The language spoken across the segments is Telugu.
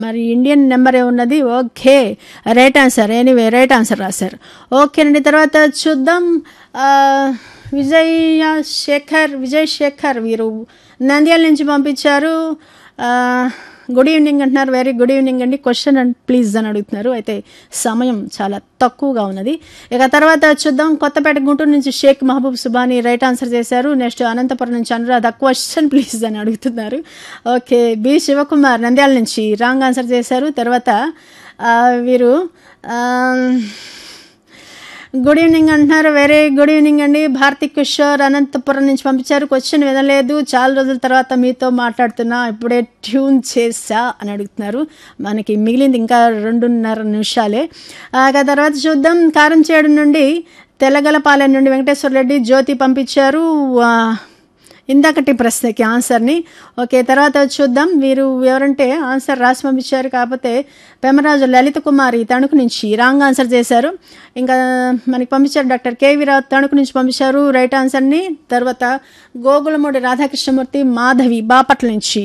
మరి ఇండియన్ నెంబర్ ఏమున్నది okay right answer anyway right answer రాశారు ఓకేనండి తర్వాత చూద్దాం ఆ, విజయ శేఖర్ విజయ్ శేఖర్ వీరు నంద్యాల నుంచి పంపించారు ఆ, గుడ్ ఈవినింగ్ అంటున్నారు వెరీ గుడ్ ఈవినింగ్ అండి క్వశ్చన్ అండ్ ప్లీజ్ అని అడుగుతున్నారు అయితే సమయం చాలా తక్కువగా ఉన్నది ఇక తర్వాత చూద్దాం కొత్తపేట గుంటూరు నుంచి షేక్ మహబూబ్ సుబాని రైట్ ఆన్సర్ చేశారు నెక్స్ట్ అనంతపురం నుంచి అనురాధ క్వశ్చన్ ప్లీజ్ అని అడుగుతున్నారు ఓకే బి శివకుమార్ నంద్యాల నుంచి రాంగ్ ఆన్సర్ చేశారు తర్వాత ఆ, వీరు ఆ, గుడ్ ఈవినింగ్ అంటున్నారు వెరీ గుడ్ ఈవినింగ్ అండి భారతి కిషోర్ అనంతపురం నుంచి పంపించారు క్వశ్చన్ వినలేదు చాలా రోజుల తర్వాత మీతో మాట్లాడుతున్నా ఇప్పుడే ట్యూన్ చేసా అని అడుగుతున్నారు మనకి మిగిలింది ఇంకా రెండున్నర నిమిషాలే ఆ ఇక తర్వాత చూద్దాం కారం చేడు నుండి తెల్లగలపాలెం నుండి వెంకటేశ్వర రెడ్డి జ్యోతి పంపించారు ఆ, ఇందాకటి ప్రశ్నకి ఆన్సర్ని ఓకే తర్వాత చూద్దాం వీరు ఎవరంటే ఆన్సర్ రాసి పంపించారు కాకపోతే పెమరాజు లలిత కుమారి తణుకు నుంచి రాంగ్ ఆన్సర్ చేశారు ఇంకా మనకి పంపించారు డాక్టర్ కేవీ రావు తణుకు నుంచి పంపించారు రైట్ ఆన్సర్ని తర్వాత గోగులమూడి రాధాకృష్ణమూర్తి మాధవి బాపట్ల నుంచి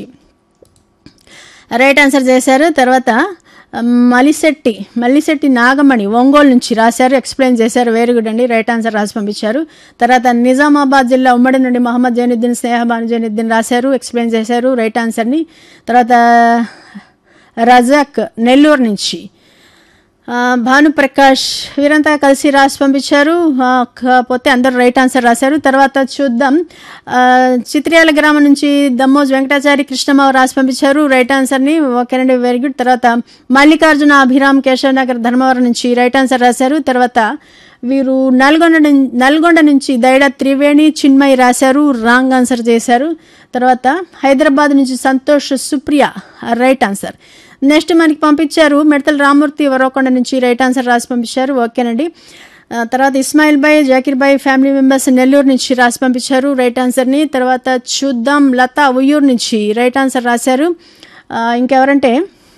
రైట్ ఆన్సర్ చేశారు తర్వాత ఆ, మలిశెట్టి మల్లిశెట్టి నాగమణి ఒంగోలు నుంచి రాశారు ఎక్స్ప్లెయిన్ చేశారు వెరీ గుడ్ అండి రైట్ ఆన్సర్ రాసి పంపించారు తర్వాత నిజామాబాద్ జిల్లా ఉమ్మడి నుండి మహమ్మద్ జైనుద్దీన్ స్నేహబాను జైనుద్దీన్ రాశారు ఎక్స్ప్లెయిన్ చేశారు రైట్ ఆన్సర్ని తర్వాత రజాక్ నెల్లూరు నుంచి ఆ, భానుప్రకాష్ వీరంతా కలిసి రాసి పంపించారు ఆ, కాకపోతే అందరూ రైట్ ఆన్సర్ రాశారు తర్వాత చూద్దాం ఆ, చిత్రియాల గ్రామం నుంచి దమ్మోజ్ వెంకటాచారి కృష్ణమావ రాసి పంపించారు రైట్ ఆన్సర్ని ఓకేనండి వెరీ గుడ్ తర్వాత మల్లికార్జున అభిరామ్ కేశవ్ నగర్ ధర్మవరం నుంచి రైట్ ఆన్సర్ రాశారు తర్వాత వీరు నల్గొండ నుం- నల్గొండ నుంచి దైడ త్రివేణి చిన్మయి రాశారు రాంగ్ ఆన్సర్ చేశారు తర్వాత హైదరాబాద్ నుంచి Santosh Supriya right answer next మనకి పంపించారు మెడతల రామూర్తి వరవకొండ నుంచి రైట్ ఆన్సర్ రాసి పంపించారు ఓకేనండి ఆ, తర్వాత ఇస్మాయిల్ బాయ్ జాకిర్ బాయ్ ఫ్యామిలీ మెంబర్స్ నెల్లూరు నుంచి రాసి పంపించారు రైట్ ఆన్సర్ని తర్వాత చూద్దాం లతా ఉయ్యూరు నుంచి రైట్ ఆన్సర్ రాశారు ఆ, ఇంకెవరంటే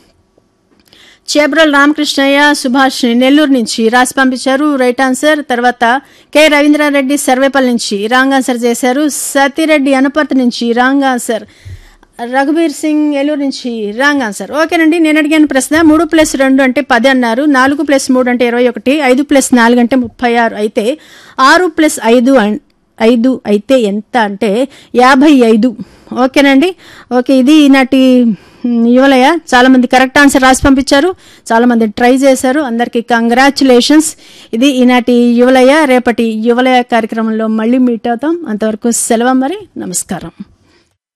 చేబ్రల్ రామకృష్ణయ్య సుభాష్ నెల్లూరు నుంచి రాసి పంపించారు రైట్ ఆన్సర్ తర్వాత కె రవీంద్రారెడ్డి సర్వేపల్లి నుంచి రాంగ్ ఆన్సర్ చేశారు సతీరెడ్డి అనపర్తి నుంచి రాంగ్ ఆన్సర్ రఘుబీర్ సింగ్ ఏలూరు నుంచి రాంగ్ ఆన్సర్ ఓకేనండి నేను అడిగాను ప్రశ్న మూడు ప్లస్ రెండు అంటే పది అన్నారు నాలుగు ప్లస్ మూడు అంటే ఇరవై ఒకటి ఐదు ప్లస్ నాలుగు అంటే ముప్పై ఆరు అయితే ఆరు ప్లస్ ఐదు అన్- ఐదు అయితే ఎంత అంటే యాభై ఐదు ఓకేనండి ఓకే ఇది ఈనాటి మ్, యువలయ చాలా మంది కరెక్ట్ ఆన్సర్ రాసి పంపించారు చాలా మంది ట్రై చేశారు అందరికీ కంగ్రాచులేషన్స్ ఇది ఈనాటి యువలయ రేపటి యువలయ కార్యక్రమంలో మళ్ళీ మీట్ అవుతాం అంతవరకు సెలవు మరి నమస్కారం